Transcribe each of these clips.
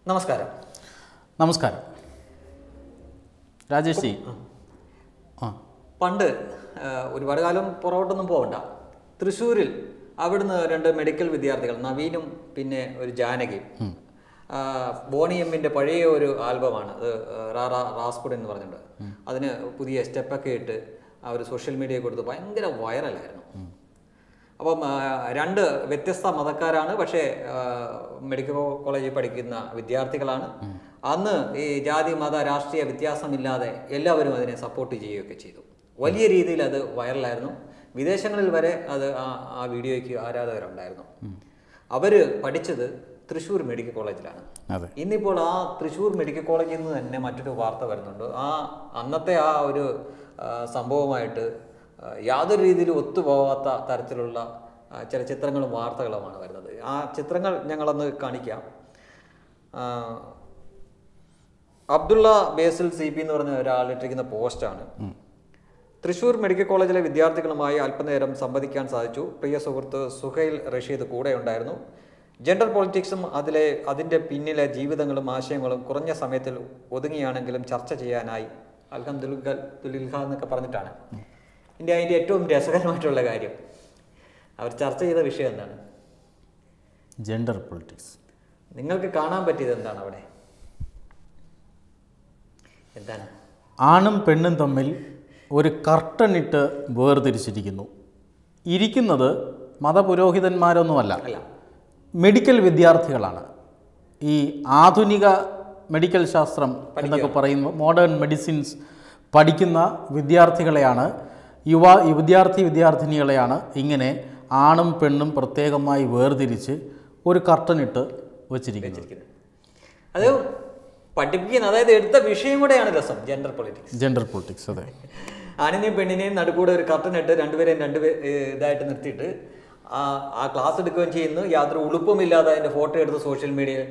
നമസ്കാരം നമസ്കാരം രാജേഷ് ജി ആ പണ്ട് ആ, ഒരുപാട് കാലം പുറകോട്ടൊന്നും പോകണ്ട തൃശ്ശൂരിൽ അവിടുന്ന് രണ്ട് മെഡിക്കൽ വിദ്യാർത്ഥികൾ നവീനും പിന്നെ ഒരു ജാനകിയും ആ, ബോണി എമ്മിന്റെ പഴയ ഒരു ആൽബമാണ് അത് റാറ റാസ്പുഡ് എന്ന് പറഞ്ഞിട്ടുണ്ട് അതിന് പുതിയ സ്റ്റെപ്പൊക്കെ ഇട്ട് അവർ സോഷ്യൽ മീഡിയ കൊടുത്ത് ഭയങ്കര വൈറലായിരുന്നു അപ്പം ആ, രണ്ട് വ്യത്യസ്ത മതക്കാരാണ് പക്ഷേ ആ, മെഡിക്കൽ കോളേജിൽ പഠിക്കുന്ന വിദ്യാർത്ഥികളാണ് അന്ന് ഈ ജാതി മത രാഷ്ട്രീയ വ്യത്യാസമില്ലാതെ എല്ലാവരും അതിനെ സപ്പോർട്ട് ചെയ്യുകയൊക്കെ ചെയ്തു വലിയ രീതിയിൽ അത് വൈറലായിരുന്നു വിദേശങ്ങളിൽ വരെ അത് ആ ആ വീഡിയോയ്ക്ക് ആരാധകരുണ്ടായിരുന്നു അവര് പഠിച്ചത് തൃശ്ശൂർ മെഡിക്കൽ കോളേജിലാണ് അതെ ഇന്നിപ്പോൾ ആ തൃശ്ശൂർ മെഡിക്കൽ കോളേജിൽ നിന്ന് തന്നെ മറ്റൊരു വാർത്ത വരുന്നുണ്ട് ആ അന്നത്തെ ആ ഒരു ആ, സംഭവമായിട്ട് ആ, യാതൊരു രീതിയിലും ഒത്തുപോകാത്ത തരത്തിലുള്ള ആ, ചില ചിത്രങ്ങളും വാർത്തകളുമാണ് വരുന്നത് ആ ചിത്രങ്ങൾ ഞങ്ങളൊന്ന് കാണിക്കാം ആ, അബ്ദുള്ള ബേസിൽ സി പി എന്ന് പറഞ്ഞ ഒരാൾ ഇട്ടിരിക്കുന്ന പോസ്റ്റാണ് തൃശൂർ മെഡിക്കൽ കോളേജിലെ വിദ്യാർത്ഥികളുമായി അല്പനേരം സംവദിക്കാൻ സാധിച്ചു പ്രിയ സുഹൃത്ത് സുഹൈൽ റഷീദ് കൂടെ ഉണ്ടായിരുന്നു ജെൻഡർ പൊളിറ്റിക്സും അതിലെ അതിൻ്റെ പിന്നിലെ ജീവിതങ്ങളും ആശയങ്ങളും കുറഞ്ഞ സമയത്തിൽ ഒതുങ്ങിയാണെങ്കിലും ചർച്ച ചെയ്യാനായി അൽഹം ദുൽഖൽ ദുലിൽഹ എന്നൊക്കെ പറഞ്ഞിട്ടാണ് ഇനി അതിൻ്റെ ഏറ്റവും രസകരമായിട്ടുള്ള കാര്യം അവർ ചർച്ച ചെയ്ത വിഷയം എന്താണ് ജെൻഡർ പൊളിറ്റിക്സ് നിങ്ങൾക്ക് കാണാൻ പറ്റിയത് എന്താണ് അവിടെ എന്താണ് ആണും പെണ്ണും തമ്മിൽ ഒരു കർട്ടനിട്ട് വേർതിരിച്ചിരിക്കുന്നു ഇരിക്കുന്നത് മതപുരോഹിതന്മാരൊന്നുമല്ല അല്ല മെഡിക്കൽ വിദ്യാർത്ഥികളാണ് ഈ ആധുനിക മെഡിക്കൽ ശാസ്ത്രം എന്നൊക്കെ പറയുന്ന മോഡേൺ മെഡിസിൻസ് പഠിക്കുന്ന വിദ്യാർത്ഥികളെയാണ് യുവ ഈ വിദ്യാർത്ഥി വിദ്യാർത്ഥിനികളെയാണ് ഇങ്ങനെ ആണും പെണ്ണും പ്രത്യേകമായി വേർതിരിച്ച് ഒരു കർട്ടനിട്ട് വച്ചിരിക്കുന്നത് വെച്ചിരിക്കുന്നത് അത് പഠിപ്പിക്കുന്ന അതായത് എടുത്ത വിഷയം കൂടെയാണ് രസം ജെൻഡർ പൊളിറ്റിക്സ് ജെൻഡർ പൊളിറ്റിക്സ് അതെ ആണിനെയും പെണ്ണിനെയും നടുക്കൂടെ ഒരു കർട്ടൻ ഇട്ട് രണ്ടുപേരെയും രണ്ട് പേ- ഏ, ഇതായിട്ട് നിർത്തിയിട്ട് ആ ആ ക്ലാസ് എടുക്കുകയും ചെയ്യുന്നു യാതൊരു ഉളുപ്പുമില്ലാതെ അതിന്റെ ഫോട്ടോ എടുത്ത് സോഷ്യൽ മീഡിയ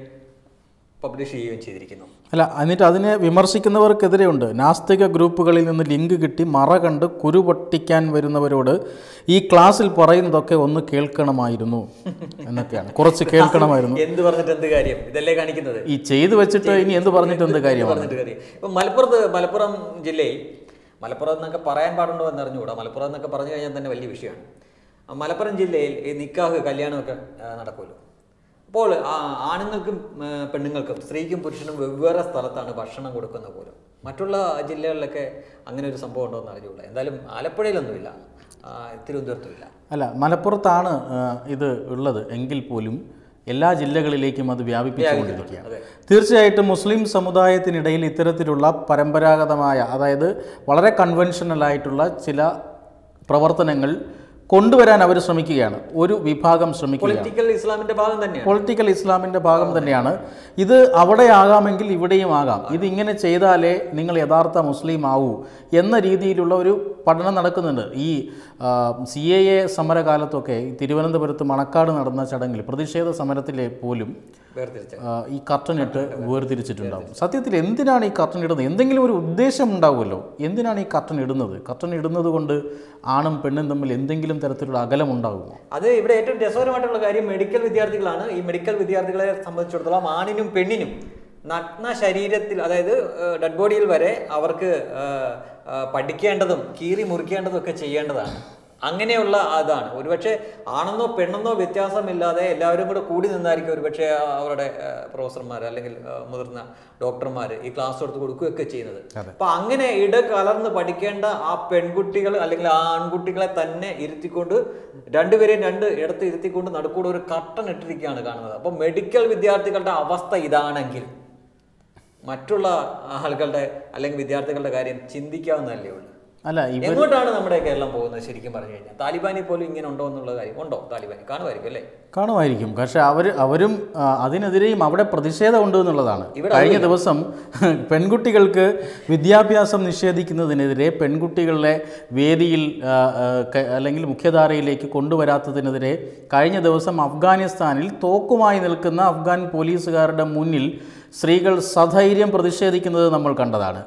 പബ്ലിഷ് ചെയ്യുകയും ചെയ്തിരിക്കുന്നു അല്ല എന്നിട്ട് അതിനെ വിമർശിക്കുന്നവർക്കെതിരെയുണ്ട് നാസ്തിക ഗ്രൂപ്പുകളിൽ നിന്ന് ലിങ്ക് കിട്ടി മറ കണ്ട് കുരു പൊട്ടിക്കാൻ വരുന്നവരോട് ഈ ക്ലാസ്സിൽ പറയുന്നതൊക്കെ ഒന്ന് കേൾക്കണമായിരുന്നു എന്നൊക്കെയാണ് കുറച്ച് കേൾക്കണമായിരുന്നു എന്ത് പറഞ്ഞിട്ട് എന്ത് കാര്യം ഇതല്ലേ കാണിക്കുന്നത് ഈ ചെയ്തു വെച്ചിട്ട് ഇനി എന്ത് പറഞ്ഞിട്ട് എന്ത് കാര്യമാണ് പറഞ്ഞിട്ട് കാര്യം ഇപ്പൊ മലപ്പുറത്ത് മലപ്പുറം ജില്ലയിൽ മലപ്പുറം എന്നൊക്കെ പറയാൻ പാടുണ്ടോ എന്ന് അറിഞ്ഞുകൂടാ മലപ്പുറം എന്നൊക്കെ പറഞ്ഞു കഴിഞ്ഞാൽ തന്നെ വലിയ വിഷയമാണ് ആ മലപ്പുറം ജില്ലയിൽ ഈ നിക്കാഹ് കല്യാണമൊക്കെ ആ, നടക്കുമല്ലോ അപ്പോൾ ആ, ആണുങ്ങൾക്കും ആ, പെണ്ണുങ്ങൾക്കും സ്ത്രീക്കും പുരുഷനും വെവ്വേറെ സ്ഥലത്താണ് ഭക്ഷണം കൊടുക്കുന്നത് പോലും മറ്റുള്ള ജില്ലകളിലൊക്കെ അങ്ങനെ ഒരു സംഭവം ഉണ്ടോ എന്ന് അറിഞ്ഞുകൂടാ എന്തായാലും ആലപ്പുഴയിലൊന്നുമില്ല ആ, തിരുവനന്തപുരത്തും ഇല്ല അല്ല മലപ്പുറത്താണ് ആ, ഇത് ഉള്ളത് എങ്കിൽ പോലും എല്ലാ ജില്ലകളിലേക്കും അത് വ്യാപിപ്പിച്ചുകൊണ്ടിരിക്കുകയാണ് അതെ തീർച്ചയായിട്ടും മുസ്ലിം സമുദായത്തിനിടയിൽ ഇത്തരത്തിലുള്ള പരമ്പരാഗതമായ അതായത് വളരെ കൺവെൻഷനൽ ആയിട്ടുള്ള ചില പ്രവർത്തനങ്ങൾ കൊണ്ടുവരാൻ അവർ ശ്രമിക്കുകയാണ് ഒരു വിഭാഗം ശ്രമിക്കുകയാണ് പൊളിറ്റിക്കൽ ഇസ്ലാമിന്റെ ഭാഗം തന്നെയാണ് പൊളിറ്റിക്കൽ ഇസ്ലാമിൻ്റെ ഭാഗം തന്നെയാണ് ഇത് അവിടെ ആകാമെങ്കിൽ ഇവിടെയും ആകാം ഇത് ഇങ്ങനെ ചെയ്താലേ നിങ്ങൾ യഥാർത്ഥ മുസ്ലിം ആവൂ എന്ന രീതിയിലുള്ള ഒരു പഠനം നടക്കുന്നുണ്ട് ഈ സി എ എ സമരകാലത്തൊക്കെ ഈ തിരുവനന്തപുരത്ത് മണക്കാട് നടന്ന ചടങ്ങിൽ പ്രതിഷേധ സമരത്തിലെ പോലും വേർതിരിച്ച ആ, ഈ കർട്ടനിട്ട് വേർതിരിച്ചിട്ടുണ്ടാവും സത്യത്തിൽ എന്തിനാണ് ഈ കർട്ടൻ ഇടുന്നത് എന്തെങ്കിലും ഒരു ഉദ്ദേശം ഉണ്ടാവുമല്ലോ എന്തിനാണ് ഈ കർട്ടൻ ഇടുന്നത് കർട്ടൻ ഇടുന്നത് കൊണ്ട് ആണും പെണ്ണും തമ്മിൽ എന്തെങ്കിലും തരത്തിലുള്ള അകലം ഉണ്ടാകുമോ അത് ഇവിടെ ഏറ്റവും രസകരമായിട്ടുള്ള കാര്യം മെഡിക്കൽ വിദ്യാർത്ഥികളാണ് ഈ മെഡിക്കൽ വിദ്യാർത്ഥികളെ സംബന്ധിച്ചിടത്തോളം ആണിനും പെണ്ണിനും നഗ്ന ശരീരത്തിൽ അതായത് ഡെഡ് ബോഡിയിൽ വരെ അവർക്ക് ആ, ആ, പഠിക്കേണ്ടതും കീറി മുറിക്കേണ്ടതും ഒക്കെ ചെയ്യേണ്ടതാണ് അങ്ങനെയുള്ള അതാണ് ഒരുപക്ഷെ ആണെന്നോ പെണ്ണെന്നോ വ്യത്യാസമില്ലാതെ എല്ലാവരും കൂടെ കൂടി നിന്നായിരിക്കും ഒരുപക്ഷെ ആ, അവരുടെ പ്രൊഫസർമാർ അല്ലെങ്കിൽ ആ, മുതിർന്ന ഡോക്ടർമാർ ഈ ക്ലാസ് എടുത്ത് കൊടുക്കുകയൊക്കെ ചെയ്യുന്നത് അപ്പൊ അങ്ങനെ ഇട കലർന്ന് പഠിക്കേണ്ട ആ പെൺകുട്ടികൾ അല്ലെങ്കിൽ ആ ആൺകുട്ടികളെ തന്നെ ഇരുത്തിക്കൊണ്ട് രണ്ടുപേരെയും രണ്ട് ഇടത്ത് ഇരുത്തിക്കൊണ്ട് നടുക്കൂടെ ഒരു കട്ടൻ ഇട്ടിരിക്കുകയാണ് കാണുന്നത് അപ്പൊ മെഡിക്കൽ വിദ്യാർത്ഥികളുടെ അവസ്ഥ ഇതാണെങ്കിൽ മറ്റുള്ള ആളുകളുടെ അല്ലെങ്കിൽ വിദ്യാർത്ഥികളുടെ കാര്യം ചിന്തിക്കാവുന്നതല്ലേ ഉള്ളൂ അല്ല ഇവ എങ്ങോട്ടാണ് നമ്മുടെ കേരളം പോകുന്നത് ശരിക്കും പറഞ്ഞു കഴിഞ്ഞാൽ താലിബാനി പോലും ഇങ്ങനെ ഉണ്ടോ എന്നുള്ള കാര്യം ഉണ്ടോ താലിബാനി കാണുമായിരിക്കും അല്ലേ കാണുമായിരിക്കും പക്ഷെ അവർ അവരും ആ, അതിനെതിരെയും അവിടെ പ്രതിഷേധമുണ്ട് എന്നുള്ളതാണ് ഇവിടെ കഴിഞ്ഞ ദിവസം പെൺകുട്ടികൾക്ക് വിദ്യാഭ്യാസം നിഷേധിക്കുന്നതിനെതിരെ പെൺകുട്ടികളെ വേദിയിൽ ആ, ആ, ക- അല്ലെങ്കിൽ മുഖ്യധാരയിലേക്ക് കൊണ്ടുവരാത്തതിനെതിരെ കഴിഞ്ഞ ദിവസം അഫ്ഗാനിസ്ഥാനിൽ തോക്കുമായി നിൽക്കുന്ന അഫ്ഗാൻ പോലീസുകാരുടെ മുന്നിൽ സ്ത്രീകൾ സധൈര്യം പ്രതിഷേധിക്കുന്നത് നമ്മൾ കണ്ടതാണ്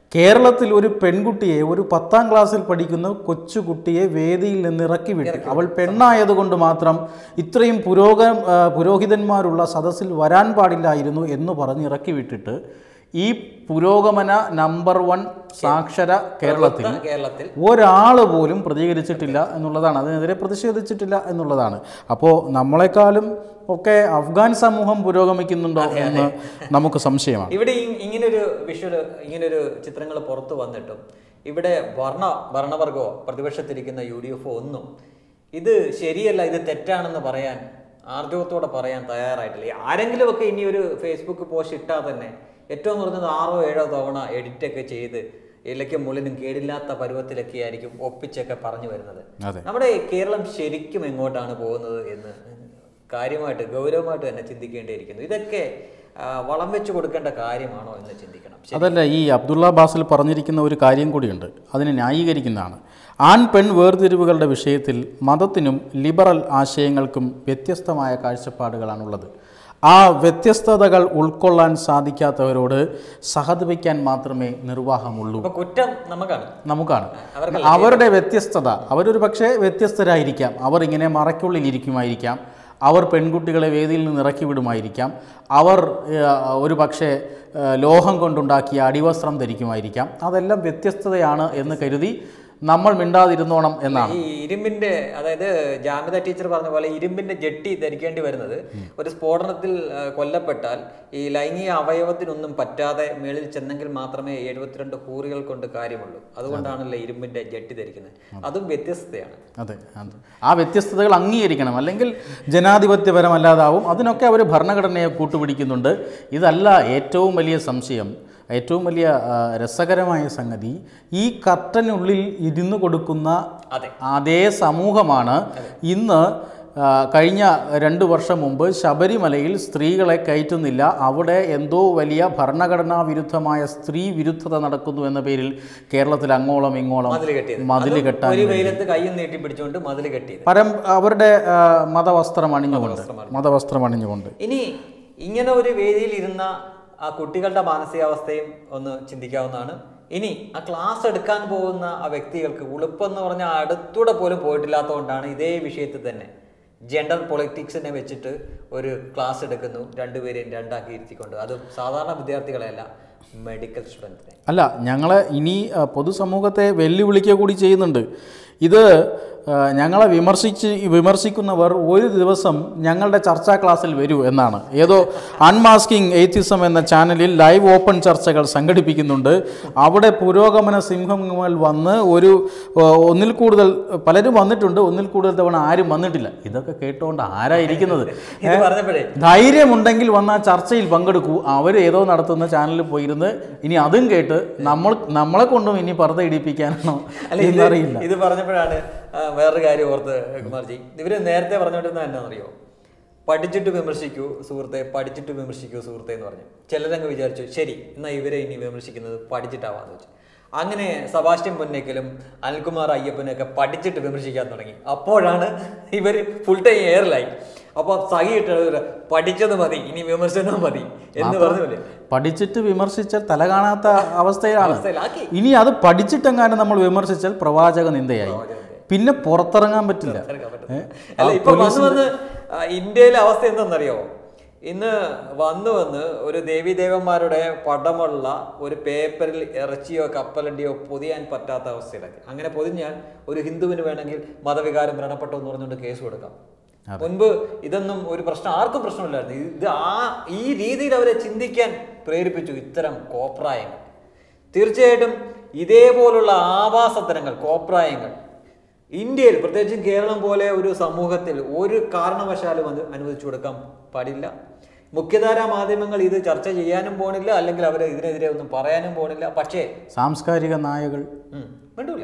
കേരളത്തിൽ ഒരു പെൺകുട്ടിയെ ഒരു പത്താം ക്ലാസ്സിൽ പഠിക്കുന്ന കൊച്ചുകുട്ടിയെ വേദിയിൽ നിന്ന് ഇറക്കി വിട്ട് അവൾ പെണ്ണായതുകൊണ്ട് മാത്രം ഇത്രയും പുരോഗ ആ, പുരോഹിതന്മാരുള്ള സദസ്സിൽ വരാൻ പാടില്ലായിരുന്നു എന്ന് പറഞ്ഞ് ഇറക്കി വിട്ടിട്ട് ഈ പുരോഗമന നമ്പർ വൺ സാക്ഷര കേരളത്തിൽ കേരളത്തിൽ ഒരാൾ പോലും പ്രതികരിച്ചിട്ടില്ല എന്നുള്ളതാണ് അതിനെതിരെ പ്രതിഷേധിച്ചിട്ടില്ല എന്നുള്ളതാണ് അപ്പോൾ നമ്മളെക്കാളും ഒക്കെ അഫ്ഗാൻ സമൂഹം പുരോഗമിക്കുന്നുണ്ടോ എന്ന് നമുക്ക് സംശയമാണ് ഇവിടെ ഈ- ഇങ്ങനൊരു വിഷ്വൽ ഇങ്ങനൊരു ചിത്രങ്ങൾ പുറത്തു വന്നിട്ടും ഇവിടെ വർണ്ണ ഭരണവർഗമോ പ്രതിപക്ഷത്തിരിക്കുന്ന യു ഡി എഫോ ഒന്നും ഇത് ശരിയല്ല ഇത് തെറ്റാണെന്ന് പറയാൻ ആർജവത്തോടെ പറയാൻ തയ്യാറായിട്ടില്ല ആരെങ്കിലുമൊക്കെ ഇനി ഒരു ഫേസ്ബുക്ക് പോസ്റ്റ് ഇട്ടാൽ തന്നെ ഏറ്റവും കുറഞ്ഞത് ആറോ ഏഴോ തവണ എഡിറ്റൊക്കെ ചെയ്ത് ഇലയ്ക്കും മുള്ളിനും കേടില്ലാത്ത പരുവത്തിലൊക്കെ ആയിരിക്കും ഒപ്പിച്ചൊക്കെ പറഞ്ഞു വരുന്നത് അതെ നമ്മുടെ കേരളം ശരിക്കും എങ്ങോട്ടാണ് പോകുന്നത് എന്ന് കാര്യമായിട്ട് ഗൗരവമായിട്ട് തന്നെ ചിന്തിക്കേണ്ടിയിരിക്കുന്നു ഇതൊക്കെ ആ, വളം വെച്ച് കൊടുക്കേണ്ട കാര്യമാണോ എന്ന് ചിന്തിക്കണം ശരി. അതല്ല ഈ അബ്ദുള്ള ബാസിൽ പറഞ്ഞിരിക്കുന്ന ഒരു കാര്യം കൂടിയുണ്ട് അതിനെ ന്യായീകരിക്കുന്നതാണ് ആൺ പെൺ വേർതിരിവുകളുടെ വിഷയത്തിൽ മതത്തിനും ലിബറൽ ആശയങ്ങൾക്കും വ്യത്യസ്തമായ കാഴ്ചപ്പാടുകളാണുള്ളത് ആ വ്യത്യസ്തതകൾ ഉൾക്കൊള്ളാൻ സാധിക്കാത്തവരോട് സഹതപിക്കാൻ മാത്രമേ നിർവാഹമുള്ളൂ അപ്പൊ കുറ്റം നമുക്കാണ് നമുക്കാണ് അവർക്കല്ല. അവരുടെ വ്യത്യസ്തത അവരൊരു പക്ഷേ വ്യത്യസ്തരായിരിക്കാം അവർ ഇങ്ങനെ മറയ്ക്കുള്ളിൽ ഇരിക്കുമായിരിക്കാം അവർ പെൺകുട്ടികളെ വേദിയിൽ നിന്ന് ഇറക്കി വിടുമായിരിക്കാം അവർ ഏഹ്, ഒരു പക്ഷേ ഏഹ്, ലോഹം കൊണ്ടുണ്ടാക്കിയ അടിവസ്ത്രം ധരിക്കുമായിരിക്കാം അതെല്ലാം വ്യത്യസ്തതയാണ് എന്ന് കരുതി നമ്മൾ മിണ്ടാതിരുന്നോണം എന്നാണ് ഈ ഇരുമ്പിന്റെ അതായത് ജാമിത ടീച്ചർ പറഞ്ഞ പോലെ ഇരുമ്പിന്റെ ജെട്ടി ധരിക്കേണ്ടി വരുന്നത് ഒരു സ്ഫോടനത്തിൽ ആ, കൊല്ലപ്പെട്ടാൽ ഈ ലൈംഗിക അവയവത്തിനൊന്നും പറ്റാതെ മേളിൽ ചെന്നെങ്കിൽ മാത്രമേ എഴുപത്തിരണ്ട് ഹൂറികൾ കൊണ്ട് കാര്യമുള്ളൂ അതുകൊണ്ടാണല്ലോ ഇരുമ്പിന്റെ ജെട്ടി ധരിക്കുന്നത് അതും വ്യത്യസ്തതയാണ് അതെ അത് ആ വ്യത്യസ്തതകൾ അംഗീകരിക്കണം അല്ലെങ്കിൽ ജനാധിപത്യപരമല്ലാതാവും അതിനൊക്കെ അവർ ഭരണഘടനയെ കൂട്ടുപിടിക്കുന്നുണ്ട് ഇതല്ല ഏറ്റവും വലിയ സംശയം ഏറ്റവും വലിയ ആ, രസകരമായ സംഗതി ഈ കർട്ടനുള്ളിൽ ഇരുന്ന് കൊടുക്കുന്ന അതെ അതേ സമൂഹമാണ് ഇന്ന് ആ, കഴിഞ്ഞ രണ്ട് വർഷം മുമ്പ് ശബരിമലയിൽ സ്ത്രീകളെ കയറ്റുന്നില്ല അവിടെ എന്തോ വലിയ ഭരണഘടനാ വിരുദ്ധമായ സ്ത്രീ വിരുദ്ധത നടക്കുന്നു എന്ന പേരിൽ കേരളത്തിൽ അങ്ങോളം ഇങ്ങോളം മതിൽ കെട്ടിയത് മതിൽ അതും കെട്ടാൻ ഒരു വെയിലത്ത് കയ്യും നീട്ടി പിടിച്ചുകൊണ്ട് മതിൽ കെട്ടിയത് പരം അവരുടെ ആ, മതവസ്ത്രം അണിഞ്ഞുകൊണ്ട് മതവസ്ത്രം അണിഞ്ഞുകൊണ്ട് ഇനി ഇങ്ങനെ ഒരു വേദിയിൽ ഇരുന്ന ആ കുട്ടികളുടെ മാനസികാവസ്ഥയും ഒന്ന് ചിന്തിക്കാവുന്നതാണ് ഇനി ആ ക്ലാസ് എടുക്കാൻ പോകുന്ന ആ വ്യക്തികൾക്ക് ഉളുപ്പെന്ന് പറഞ്ഞ അടുത്തൂടെ പോലും പോയിട്ടില്ലാത്തതുകൊണ്ടാണ് ഇതേ വിഷയത്തിൽ തന്നെ ജെൻഡർ പൊളിറ്റിക്സിനെ വെച്ചിട്ട് ഒരു ക്ലാസ് എടുക്കുന്നു രണ്ടുപേരെയും രണ്ടാക്കി ഇരുത്തിക്കൊണ്ട് അതും സാധാരണ വിദ്യാർത്ഥികളെയല്ല മെഡിക്കൽ സ്റ്റുഡൻസിനെ അല്ല ഞങ്ങൾ ഇനി ആ, പൊതുസമൂഹത്തെ വെല്ലുവിളിക്കുക കൂടി ചെയ്യുന്നുണ്ട് ഇത് ആ, ഞങ്ങളെ വിമർശിച്ച് വിമർശിക്കുന്നവർ ഒരു ദിവസം ഞങ്ങളുടെ ചർച്ചാ ക്ലാസ്സിൽ വരൂ എന്നാണ് ഏതോ അൺമാസ്കിംഗ് എയ്ത്തിസം എന്ന ചാനലിൽ ലൈവ് ഓപ്പൺ ചർച്ചകൾ സംഘടിപ്പിക്കുന്നുണ്ട് അവിടെ പുരോഗമന സിംഹങ്ങൾ വന്ന് ഒരു ആ, ഒന്നിൽ കൂടുതൽ പലരും വന്നിട്ടുണ്ട് ഒന്നിൽ കൂടുതൽ തവണ ആരും വന്നിട്ടില്ല ഇതൊക്കെ കേട്ടുകൊണ്ട് ആരായിരിക്കുന്നത് ഇത് പറഞ്ഞപ്പോഴേ ധൈര്യമുണ്ടെങ്കിൽ വന്ന് ആ ചർച്ചയിൽ പങ്കെടുക്കൂ അവർ ഏതോ നടത്തുന്ന ചാനലിൽ പോയിരുന്ന് ഇനി അതും കേട്ട് നമ്മൾ നമ്മളെ കൊണ്ടും ഇനി പർദ്ദ ഇടിപ്പിക്കാനാണോ അല്ല ഇത് എന്നറിയില്ല ഇത് പറഞ്ഞപ്പോഴാണ് ആ, വേറൊരു കാര്യം ഓർത്ത് കുമാർജി ഇവര് നേരത്തെ പറഞ്ഞുകൊണ്ടിരുന്നത് എന്നാണെന്നറിയോ പഠിച്ചിട്ട് വിമർശിക്കൂ സുഹൃത്തെ പഠിച്ചിട്ട് വിമർശിക്കൂ സുഹൃത്തെ എന്ന് പറഞ്ഞു ചിലരങ്ങ് വിചാരിച്ചു ശരി എന്നാൽ ഇവരെ ഇനി വിമർശിക്കുന്നത് പഠിച്ചിട്ടാവാന്ന് വെച്ചു അങ്ങനെ സബാസ്റ്റ്യൻ പൊന്നേക്കലും അനിൽകുമാർ അയ്യപ്പനൊക്കെ പഠിച്ചിട്ട് വിമർശിക്കാൻ തുടങ്ങി അപ്പോഴാണ് ഇവർ ഫുൾ ടൈം എയറിലായി അപ്പോൾ സഹിയിട്ട് പഠിച്ചത് മതി ഇനി വിമർശനം മതി എന്ന് പറഞ്ഞില്ലേ പഠിച്ചിട്ട് വിമർശിച്ചാൽ തല കാണാത്ത അവസ്ഥയിലാണ് അവസ്ഥയിലാക്കി ഇനി അത് പഠിച്ചിട്ടെങ്ങാനും നമ്മൾ വിമർശിച്ചാൽ പ്രവാചക നിന്ദയായി പിന്നെ പുറത്തിറങ്ങാൻ പറ്റില്ല ഇറക്കാൻ പറ്റും. ഏ? അല്ല ആ ഇപ്പൊ വന്ന് പോലീസിന്റെ- വന്ന് ആ, ഇന്ത്യയിലെ അവസ്ഥ എന്താണെന്നറിയോ ഇന്ന് വന്നു വന്ന് ഒരു ദേവീദേവന്മാരുടെ പടമുള്ള ഒരു പേപ്പറിൽ ഇറച്ചിയോ കപ്പലണ്ടിയോ പൊതിയാൻ പറ്റാത്ത അവസ്ഥയിലാക്കി അങ്ങനെ പൊതിഞ്ഞാൽ ഒരു ഹിന്ദുവിന് വേണമെങ്കിൽ മതവികാരം വ്രണപ്പെട്ടു എന്ന് പറഞ്ഞുകൊണ്ട് കേസ് കൊടുക്കാം മുൻപ് ഇതൊന്നും ഒരു പ്രശ്നം ആർക്കും പ്രശ്നമില്ലായിരുന്നു ഇത് ആ ഈ രീതിയിൽ അവരെ ചിന്തിക്കാൻ പ്രേരിപ്പിച്ചു ഇത്തരം കോപ്രായങ്ങൾ തീർച്ചയായിട്ടും ഇതേപോലുള്ള ആവാസത്തരങ്ങൾ കോപ്രായങ്ങൾ ഇന്ത്യയിൽ പ്രത്യേകിച്ചും കേരളം പോലെ ഒരു സമൂഹത്തിൽ ഒരു കാരണവശാലും അത് അനുവദിച്ചു കൊടുക്കാൻ പാടില്ല മുഖ്യധാരാ മാധ്യമങ്ങൾ ഇത് ചർച്ച ചെയ്യാനും പോണില്ല അല്ലെങ്കിൽ അവർ ഇതിനെതിരെ ഒന്നും പറയാനും പോണില്ല പക്ഷേ സാംസ്കാരിക നായകൾ ഉം, വേണ്ടൂല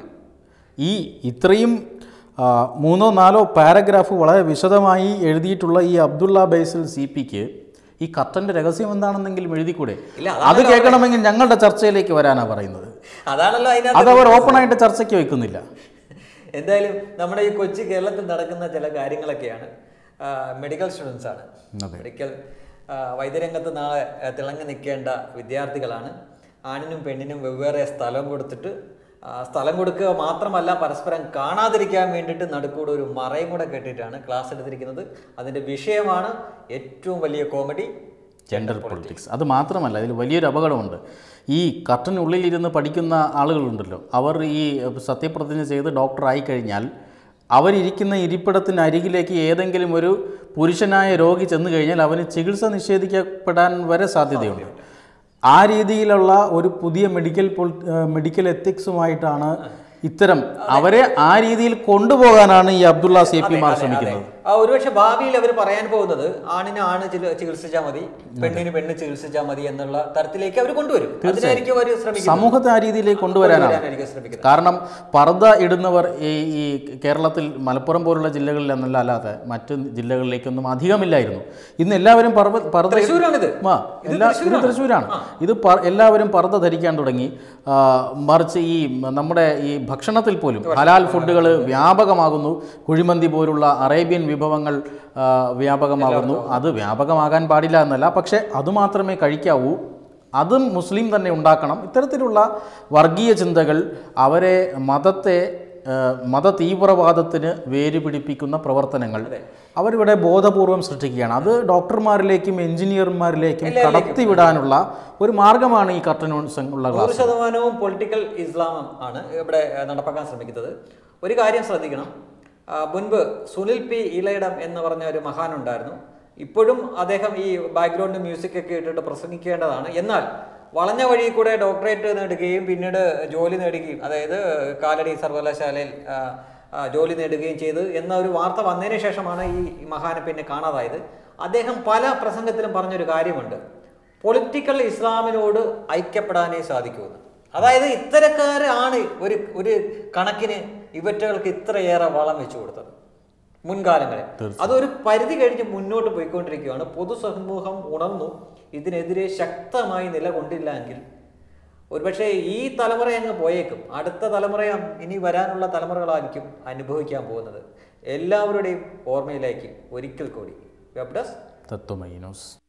ഈ ഇത്രയും ആ, മൂന്നോ നാലോ പാരഗ്രാഫ് വളരെ വിശദമായി എഴുതിയിട്ടുള്ള ഈ അബ്ദുള്ള ബൈസൽ സി പിക്ക് ഈ കത്തൻ്റെ രഹസ്യം എന്താണെന്നെങ്കിലും എഴുതിക്കൂടെ ഇല്ല, അത് കേൾക്കണമെങ്കിൽ ഞങ്ങളുടെ ചർച്ചയിലേക്ക് വരാനാണ് പറയുന്നത് അതാണല്ലോ അതിനകത്ത് അതവർ ഓപ്പണായിട്ട് ചർച്ചയ്ക്ക് വെക്കുന്നില്ല എന്തായാലും നമ്മുടെ ഈ കൊച്ചു കേരളത്തിൽ നടക്കുന്ന ചില കാര്യങ്ങളൊക്കെയാണ് ആ, മെഡിക്കൽ സ്റ്റുഡൻസ് ആണ് അതെ. മെഡിക്കൽ ആ, വൈദ്യരംഗത്ത് നാളെ ആ, തിളങ്ങി നിൽക്കേണ്ട വിദ്യാർത്ഥികളാണ് ആണിനും പെണ്ണിനും വെവ്വേറെ സ്ഥലം കൊടുത്തിട്ട് ആ, സ്ഥലം കൊടുക്കുക മാത്രമല്ല പരസ്പരം കാണാതിരിക്കാൻ വേണ്ടിയിട്ട് നടുക്കൂടെ ഒരു മറയും കൂടെ കെട്ടിയിട്ടാണ് ക്ലാസ് എടുത്തിരിക്കുന്നത് അതിൻ്റെ വിഷയമാണ് ഏറ്റവും വലിയ കോമഡി ജെൻഡർ പൊളിറ്റിക്സ് അത് മാത്രമല്ല ഇതിൽ വലിയൊരു അപകടമുണ്ട് ഈ കർട്ടനുള്ളിലിരുന്ന് പഠിക്കുന്ന ആളുകളുണ്ടല്ലോ അവർ ഈ സത്യപ്രതിജ്ഞ ചെയ്ത് ഡോക്ടർ ആയിക്കഴിഞ്ഞാൽ അവരിയ്ക്കുന്ന ഇരിപ്പിടത്തിന് അരികിലേക്ക് ഏതെങ്കിലും ഒരു പുരുഷനായ രോഗി ചെന്ന് കഴിഞ്ഞാൽ അവന് ചികിത്സ നിഷേധിക്കപ്പെടാൻ വരെ സാധ്യതയുണ്ട് ആ രീതിയിലുള്ള ഒരു പുതിയ മെഡിക്കൽ പൊളി മെഡിക്കൽ എത്തിക്സുമായിട്ടാണ് ഇത്തരം അവരെ ആ രീതിയിൽ കൊണ്ടുപോകാനാണ് ഈ അബ്ദുള്ള സി പി മാർ ശ്രമിക്കുന്നത് ആ ഒരുപക്ഷെ ഭാവിയിൽ അവർ പറയാൻ പോകുന്നത് ആണിന് ആണ് ചില- ചികിത്സിച്ചാൽ മതി പെണ്ണിന് പെണ്ണ് ചികിത്സിച്ചാൽ മതി എന്നുള്ള തരത്തിലേക്ക് അവർ കൊണ്ടുവരും അതിനായിരിക്കും അവർ ശ്രമിക്കുന്നത് സമൂഹത്തെ ആ രീതിയിലേക്ക് കൊണ്ടുവരാനാണ് കൊണ്ടുവരാനായിരിക്കും ശ്രമിക്കുന്നത് കാരണം പർദ്ദ ഇടുന്നവർ ഈ ഈ കേരളത്തിൽ മലപ്പുറം പോലുള്ള ജില്ലകളിൽ എന്നല്ല അല്ലാതെ മറ്റ് ജില്ലകളിലേക്കൊന്നും അധികമില്ലായിരുന്നു ഇന്ന് എല്ലാവരും പർവ്വ പർദ്ദ ഇട്- തൃശ്ശൂരാണിത് ആ, എല്ലാ ഇത് തൃശ്ശൂരാണ് ഇത് പ- എല്ലാവരും പർദ്ദ ധരിക്കാൻ തുടങ്ങി ആ, മറിച്ച് ഈ നമ്മുടെ ഈ ഭക്ഷണത്തിൽ പോലും ഹലാൽ ഫുഡുകൾ വ്യാപകമാകുന്നു കുഴിമന്തി പോലുള്ള അറേബ്യൻ വിഭവങ്ങൾ ആ, വ്യാപകമാകുന്നു അത് വ്യാപകമാകാൻ പാടില്ല എന്നല്ല പക്ഷേ അതുമാത്രമേ കഴിക്കാവൂ അതും മുസ്ലിം തന്നെ ഉണ്ടാക്കണം ഇത്തരത്തിലുള്ള വർഗീയ ചിന്തകൾ അവരെ മതത്തെ ആ, മത തീവ്രവാദത്തിന് വേര് പിടിപ്പിക്കുന്ന പ്രവർത്തനങ്ങൾ അവരിവിടെ ബോധപൂർവം സൃഷ്ടിക്കുകയാണ് അത് ഡോക്ടർമാരിലേക്കും എഞ്ചിനീയർമാരിലേക്കും കടത്തിവിടാനുള്ള ഒരു മാർഗമാണ് ഈ കർട്ടനോൺസ് ഉള്ള ക്ലാസ് നൂറ് ശതമാനവും പൊളിറ്റിക്കൽ ഇസ്ലാം ആണ് ഇവിടെ ഏഹ്, നടപ്പാക്കാൻ ശ്രമിക്കുന്നത് ഒരു കാര്യം ശ്രദ്ധിക്കണം ആ, മുൻപ് സുനിൽ പി ഇളയിടം എന്ന് പറഞ്ഞ ഒരു മഹാനുണ്ടായിരുന്നു ഇപ്പോഴും അദ്ദേഹം ഈ ബാക്ക്ഗ്രൗണ്ട് മ്യൂസിക് ഒക്കെ ഇട്ടിട്ട് പ്രസംഗിക്കേണ്ടതാണ് എന്നാൽ വളഞ്ഞ വഴി കൂടെ ഡോക്ടറേറ്റ് നേടുകയും പിന്നീട് ജോലി നേടുകയും അതായത് കാലടി സർവകലാശാലയിൽ ആ, ആ, ജോലി നേടുകയും ചെയ്ത് എന്ന ഒരു വാർത്ത വന്നതിന് ശേഷമാണ് ഈ മഹാനെ പിന്നെ കാണാതായത് അദ്ദേഹം പല പ്രസംഗത്തിലും പറഞ്ഞൊരു കാര്യമുണ്ട് പൊളിറ്റിക്കൽ ഇസ്ലാമിനോട് ഐക്യപ്പെടാനേ സാധിക്കുമെന്ന് അതായത് ഇത്തരക്കാരാണ് ഒരു ഒരു കണക്കിന് ഇവറ്റകൾക്ക് ഇത്രയേറെ വളം വെച്ചു കൊടുത്തത് മുൻകാലങ്ങളിൽ അതൊരു പരിധി കഴിഞ്ഞ് മുന്നോട്ട് പോയിക്കൊണ്ടിരിക്കുകയാണ് പൊതുസമൂഹം ഉണർന്നു ഇതിനെതിരെ ശക്തമായി നിലകൊണ്ടില്ല എങ്കിൽ ഒരുപക്ഷെ ഈ തലമുറ അങ്ങ് പോയേക്കും അടുത്ത തലമുറ ഇനി വരാനുള്ള തലമുറകളായിരിക്കും അനുഭവിക്കാൻ പോകുന്നത് എല്ലാവരുടെയും ഓർമ്മയിലേക്ക് ഒരിക്കൽ കൂടി വെബ് ഡെസ്ക് തത്വമൈ ന്യൂസ്